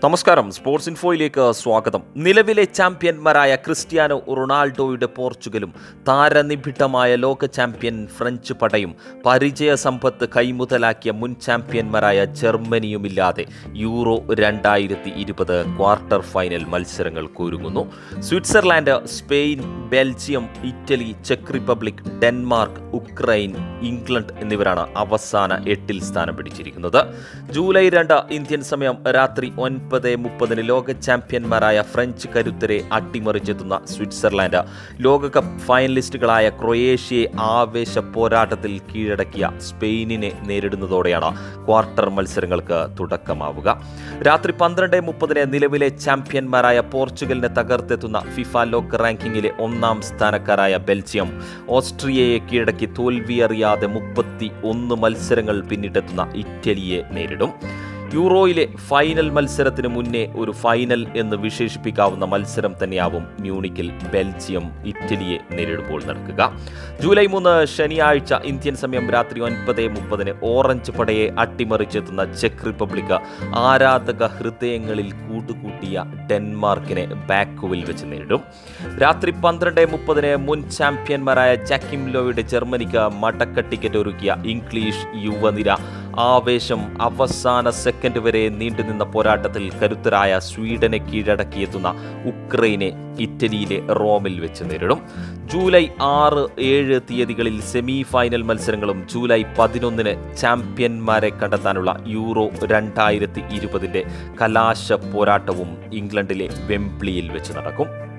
നമസ്കാരം സ്പോർട്സ് ഇൻഫോയിലേക്ക് സ്വാഗതം നിലവിലെ ചാമ്പ്യന്മാരായ ക്രിസ്ത്യാനോ റൊണാൾഡോയുടെ പോർച്ചുഗലും താരനിബിഡമായ ലോക ചാമ്പ്യൻ ഫ്രഞ്ച് പടയും പരിചയ സമ്പത്ത് കൈമുതലാക്കിയ മുൻ ചാമ്പ്യന്മാരായ ജർമ്മനിയുമില്ലാതെ യൂറോ രണ്ടായിരത്തി ഇരുപത് ക്വാർട്ടർ ഫൈനൽ മത്സരങ്ങൾ ഒരുങ്ങുന്നു സ്വിറ്റ്സർലാൻഡ് സ്പെയിൻ ബെൽജിയം ഇറ്റലി ചെക്ക് റിപ്പബ്ലിക് ഡെൻമാർക്ക് ഉക്രൈൻ ഇംഗ്ലണ്ട് എന്നിവരാണ് അവസാന എട്ടിൽ സ്ഥാനം പിടിച്ചിരിക്കുന്നത് ജൂലൈ രണ്ട് ഇന്ത്യൻ സമയം രാത്രി ഒൻപത് മുപ്പതിന് ലോക ചാമ്പ്യന്മാരായ ഫ്രഞ്ച് കരുത്തരെ അട്ടിമറിച്ചെത്തുന്ന സ്വിറ്റ്സർലാൻഡ് ലോകകപ്പ് ഫൈനലിസ്റ്റുകളായ ക്രൊയേഷ്യയെ ആവേശ പോരാട്ടത്തിൽ കീഴടക്കിയ സ്പെയിനിനെ നേരിടുന്നതോടെയാണ് ക്വാർട്ടർ മത്സരങ്ങൾക്ക് തുടക്കമാവുക രാത്രി പന്ത്രണ്ട് മുപ്പതിന് നിലവിലെ ചാമ്പ്യന്മാരായ പോർച്ചുഗലിനെ തകർത്തെത്തുന്ന ഫിഫ ലോക്ക് റാങ്കിങ്ങിലെ ഒന്നാം സ്ഥാനക്കാരായ ബെൽജിയം ഓസ്ട്രിയയെ കീഴടക്കി തോൽവിയറിയാതെ മുപ്പത്തി ഒന്ന് മത്സരങ്ങൾ പിന്നിട്ടെത്തുന്ന ഇറ്റലിയെ നേരിടും യൂറോയിലെ ഫൈനൽ മത്സരത്തിന് മുന്നേ ഒരു ഫൈനൽ എന്ന് വിശേഷിപ്പിക്കാവുന്ന മത്സരം തന്നെയാവും മ്യൂണിക്കിൽ ബെൽജിയം ഇറ്റലിയെ നേരിടുമ്പോൾ നടക്കുക ജൂലൈ മൂന്ന് ശനിയാഴ്ച ഇന്ത്യൻ സമയം രാത്രി ഒൻപത് മുപ്പതിന് ഓറഞ്ച് പടയെ അട്ടിമറിച്ചെത്തുന്ന ചെക്ക് റിപ്പബ്ലിക് ആരാധക ഹൃദയങ്ങളിൽ കൂടുകൂട്ടിയ ഡെൻമാർക്കിനെ ബാക്കുവിൽ വെച്ച് നേരിടും രാത്രി പന്ത്രണ്ട് മുപ്പതിന് മുൻ ചാമ്പ്യന്മാരായ ജാക്കിം ലോയുടെ ജർമ്മനിക്ക് മടക്ക ടിക്കറ്റ് ഒരുക്കിയ ഇംഗ്ലീഷ് യുവനിര ആവേശം അവസാന സെക്കൻഡ് വരെ നീണ്ടുനിന്ന പോരാട്ടത്തിൽ കരുത്തരായ സ്വീഡനെ കീഴടക്കിയെത്തുന്ന ഉക്രൈനെ ഇറ്റലിയിലെ റോമിൽ വെച്ച് നേരിടും ജൂലൈ ആറ് ഏഴ് തീയതികളിൽ സെമി ഫൈനൽ മത്സരങ്ങളും ജൂലൈ പതിനൊന്നിന് ചാമ്പ്യന്മാരെ കണ്ടെത്താനുള്ള യൂറോ രണ്ടായിരത്തി ഇരുപതിൻ്റെ കലാശ പോരാട്ടവും ഇംഗ്ലണ്ടിലെ വെംപ്ലിയിൽ വെച്ച് നടക്കും